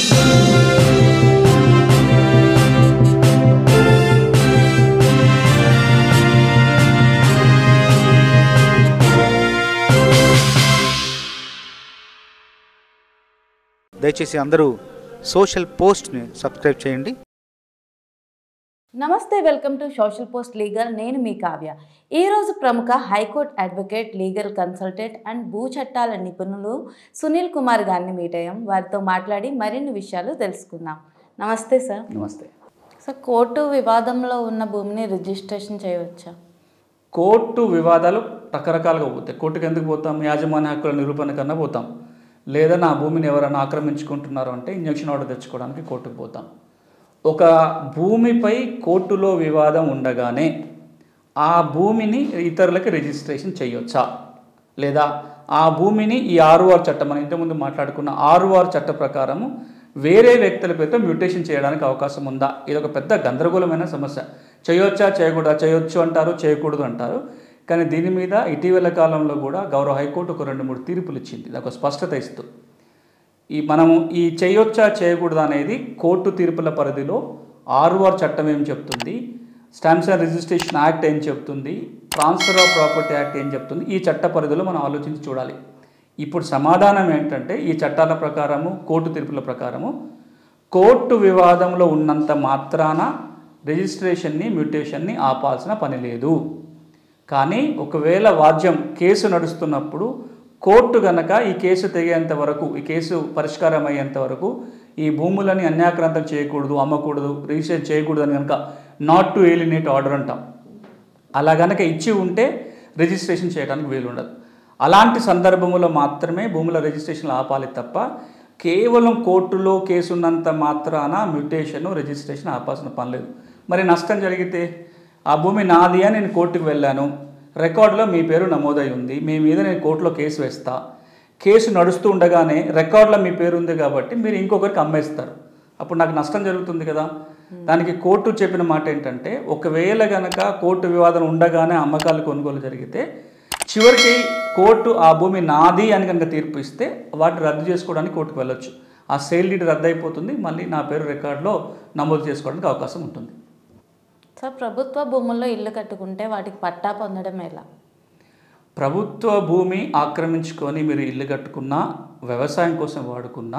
దయచేసి అందరూ social పోస్ట్ని subscribe చేయండి నమస్తే welcome to social post legal నేను మీ కావ్య ఈరోజు ప్రముఖ high court advocate legal consultant and భూ చట్టాల నిపుణులు సునీల్ కుమార్ గారిని మీట్ అయ్యాం వారితో మాట్లాడి మరిన్ని విషయాలు తెలుసుకుందాం నమస్తే సార్ నమస్తే సార్ కోర్టు వివాదంలో ఉన్న భూమిని రిజిస్ట్రేషన్ చేయవచ్చా కోర్టు వివాదాలు రకరకాలుగా పోతాయి కోర్టుకు ఎందుకు పోతాం యాజమాన్య హక్కుల నిరూపణ కన్నా పోతాం లేదా నా భూమిని ఎవరైనా ఆక్రమించుకుంటున్నారు అంటే ఇంజక్షన్ ఆర్డర్ తెచ్చుకోవడానికి కోర్టుకు పోతాం ఒక భూమిపై కోర్టులో వివాదం ఉండగానే ఆ భూమిని ఇతరులకి రిజిస్ట్రేషన్ చేయొచ్చా లేదా ఆ భూమిని ఈ ఆర్ఓఆర్ చట్టం మనం ఇంతకుముందు మాట్లాడుకున్న ఆర్ఓఆర్ చట్ట ప్రకారము వేరే వ్యక్తుల పేరుతో మ్యూటేషన్ చేయడానికి అవకాశం ఉందా ఇది ఒక పెద్ద గందరగోళమైన సమస్య చేయొచ్చా చేయకూడదా చేయొచ్చు అంటారు చేయకూడదు అంటారు కానీ దీని మీద ఇటీవల కాలంలో కూడా గౌరవ హైకోర్టు ఒక రెండు మూడు తీర్పులు ఇచ్చింది ఇది ఒక స్పష్టత ఇస్తూ ఈ మనము ఈ చేయొచ్చా చేయకూడదా అనేది కోర్టు తీర్పుల పరిధిలో ఆర్ఓఆర్ చట్టం ఏం చెప్తుంది స్టాంప్స్ అండ్ రిజిస్ట్రేషన్ యాక్ట్ ఏం చెప్తుంది ట్రాన్స్ఫర్ ఆఫ్ ప్రాపర్టీ యాక్ట్ ఏం చెప్తుంది ఈ చట్ట పరిధిలో మనం ఆలోచించి చూడాలి ఇప్పుడు సమాధానం ఏంటంటే ఈ చట్టాల ప్రకారము కోర్టు తీర్పుల ప్రకారము కోర్టు వివాదంలో ఉన్నంత మాత్రాన రిజిస్ట్రేషన్ని మ్యూటేషన్ని ఆపాల్సిన పని లేదు కానీ ఒకవేళ వాద్యం కేసు నడుస్తున్నప్పుడు కోర్టు గనక ఈ కేసు తెగేంత వరకు ఈ కేసు పరిష్కారం అయ్యేంత వరకు ఈ భూములని అన్యాక్రాంతం చేయకూడదు అమ్మకూడదు రిజిస్టర్ చేయకూడదు అని కనుక నాట్ టు ఏలినేట్ ఆర్డర్ అంటాం అలా గనక ఇచ్చి ఉంటే రిజిస్ట్రేషన్ చేయడానికి వీలు ఉండదు అలాంటి సందర్భంలో మాత్రమే భూముల రిజిస్ట్రేషన్ ఆపాలి తప్ప కేవలం కోర్టులో కేసు ఉన్నంత మాత్రాన మ్యూటేషన్ రిజిస్ట్రేషన్ ఆపాల్సిన పని లేదు మరి నష్టం జరిగితే ఆ భూమి నాది అని నేను కోర్టుకు వెళ్ళాను రికార్డులో మీ పేరు నమోదై ఉంది మీ మీద నేను కోర్టులో కేసు వేస్తా కేసు నడుస్తూ ఉండగానే రికార్డులో మీ పేరు ఉంది కాబట్టి మీరు ఇంకొకరికి అమ్మేస్తారు అప్పుడు నాకు నష్టం జరుగుతుంది కదా దానికి కోర్టు చెప్పిన మాట ఏంటంటే ఒకవేళ గనక కోర్టు వివాదం ఉండగానే అమ్మకాలు కొనుగోలు జరిగితే చివరికి కోర్టు ఆ భూమి నాది అని కనుక తీర్పు ఇస్తే వాటిని రద్దు చేసుకోవడానికి కోర్టుకు వెళ్ళొచ్చు ఆ సేల్ డీడ్ రద్దు అయిపోతుంది మళ్ళీ నా పేరు రికార్డులో నమోదు చేసుకోవడానికి అవకాశం ఉంటుంది సార్ ప్రభుత్వ భూముల్లో ఇల్లు కట్టుకుంటే వాటికి పట్టా పొందడం ఎలా ప్రభుత్వ భూమి ఆక్రమించుకొని మీరు ఇల్లు కట్టుకున్నా వ్యవసాయం కోసం వాడుకున్నా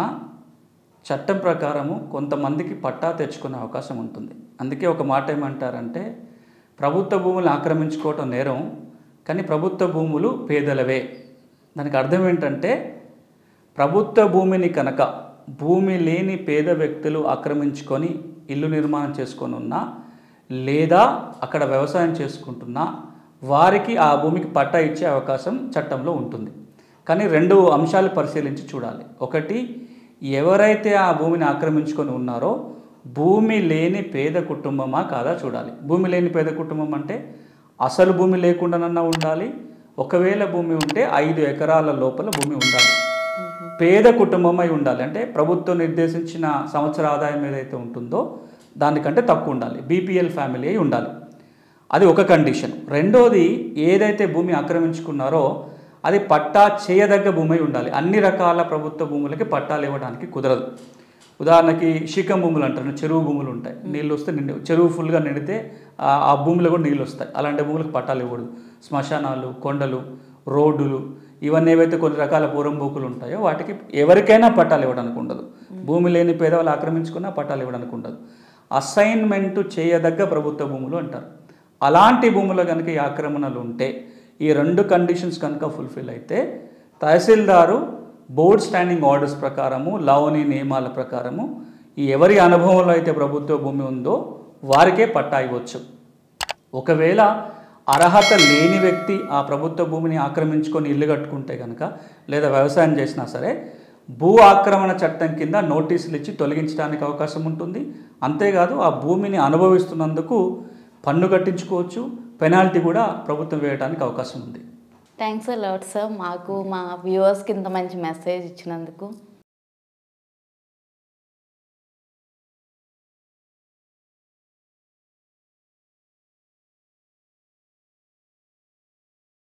చట్టం ప్రకారము కొంతమందికి పట్టా తెచ్చుకునే అవకాశం ఉంటుంది అందుకే ఒక మాట ఏమంటారంటే ప్రభుత్వ భూములు ఆక్రమించుకోవటం నేరం కానీ ప్రభుత్వ భూములు పేదలవే దానికి అర్థం ఏంటంటే ప్రభుత్వ భూమిని కనుక భూమి లేని పేద వ్యక్తులు ఆక్రమించుకొని ఇల్లు నిర్మాణం చేసుకొని ఉన్నా లేదా అక్కడ వ్యవసాయం చేసుకుంటున్నా వారికి ఆ భూమికి పట్టా ఇచ్చే అవకాశం చట్టంలో ఉంటుంది కానీ రెండు అంశాలు పరిశీలించి చూడాలి ఒకటి ఎవరైతే ఆ భూమిని ఆక్రమించుకొని ఉన్నారో భూమి లేని పేద కుటుంబమా కాదా చూడాలి భూమి లేని పేద కుటుంబం అంటే అసలు భూమి లేకుండానన్నా ఉండాలి ఒకవేళ భూమి ఉంటే ఐదు ఎకరాల లోపల భూమి ఉండాలి పేద కుటుంబమై ఉండాలి అంటే ప్రభుత్వం నిర్దేశించిన సంవత్సర ఆదాయం ఏదైతే ఉంటుందో దానికంటే తక్కువ ఉండాలి బీపీఎల్ ఫ్యామిలీ అయి ఉండాలి అది ఒక కండిషన్ రెండోది ఏదైతే భూమి ఆక్రమించుకున్నారో అది పట్టా చేయదగ్గ భూమి అయి ఉండాలి అన్ని రకాల ప్రభుత్వ భూములకి పట్టాలు ఇవ్వడానికి కుదరదు ఉదాహరణకి శీకం భూములు అంటారు చెరువు భూములు ఉంటాయి నీళ్ళు వస్తే నిండి చెరువు ఫుల్గా నిండితే ఆ- ఆ భూమిలో కూడా నీళ్ళు వస్తాయి అలాంటి భూములకు పట్టాలు ఇవ్వకూడదు శ్మశానాలు కొండలు రోడ్డులు ఇవన్నీ ఏవైతే కొన్ని రకాల పూరంబోకులు ఉంటాయో వాటికి ఎవరికైనా పట్టాలు ఇవ్వడానికి ఉండదు భూమి లేని పేదవాళ్ళు ఆక్రమించుకున్నా పట్టాలు ఇవ్వడానికి ఉండదు అసైన్మెంట్ చేయదగ్గ ప్రభుత్వ భూములు అంటారు అలాంటి భూములు కనుక ఈ ఆక్రమణలు ఉంటే ఈ రెండు కండిషన్స్ కనుక ఫుల్ఫిల్ అయితే తహసీల్దారు బోర్డ్ స్టాండింగ్ ఆర్డర్స్ ప్రకారము లావణి నియమాల ప్రకారము ఈ ఎవరి అనుభవంలో అయితే ప్రభుత్వ భూమి ఉందో వారికే పట్టా ఇవ్వచ్చు ఒకవేళ అర్హత లేని వ్యక్తి ఆ ప్రభుత్వ భూమిని ఆక్రమించుకొని ఇల్లు కట్టుకుంటే కనుక లేదా వ్యవసాయం చేసినా సరే భూ ఆక్రమణ చట్టం కింద నోటీసులు ఇచ్చి తొలగించడానికి అవకాశం ఉంటుంది అంతేకాదు ఆ భూమిని అనుభవిస్తున్నందుకు పన్ను కట్టించుకోవచ్చు పెనాల్టీ కూడా ప్రభుత్వం వేయడానికి అవకాశం ఉంది థ్యాంక్స్ అలాట్ సార్ మాకు మా వ్యూవర్స్కి ఇంత మంచి మెసేజ్ ఇచ్చినందుకు